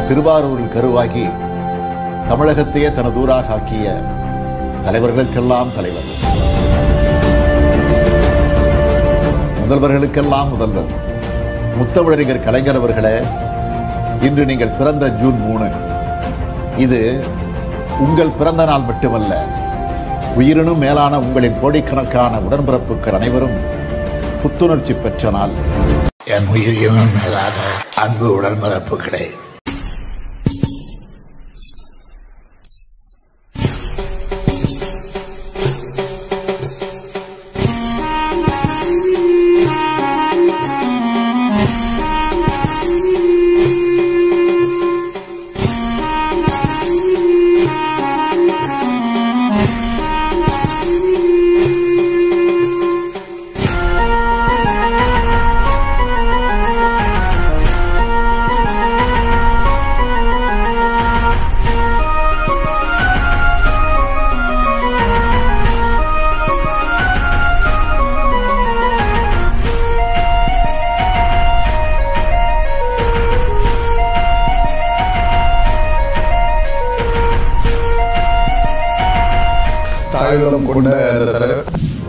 திருவாரூரில் கருவாகி தமிழகத்தையே தனதூராக ஆக்கிய தலைவர்களுக்கெல்லாம் தலைவர் முதல்வர்களுக்கெல்லாம் முதல்வர் முத்தமிழறிஞர் கலைஞர் அவர்களே இன்று நீங்கள் பிறந்த ஜூன் மூணு இது உங்கள் பிறந்த நாள் மட்டுமல்ல உயிரினும் மேலான உங்களின் கோடிக்கணக்கான உடன்பிறப்புகள் அனைவரும் புத்துணர்ச்சி பெற்ற நாள் என் உயிரினும் மேலான அன்பு உடன்பிறப்புகளே தாயுள்ளம் கொண்ட அந்த தலைவர்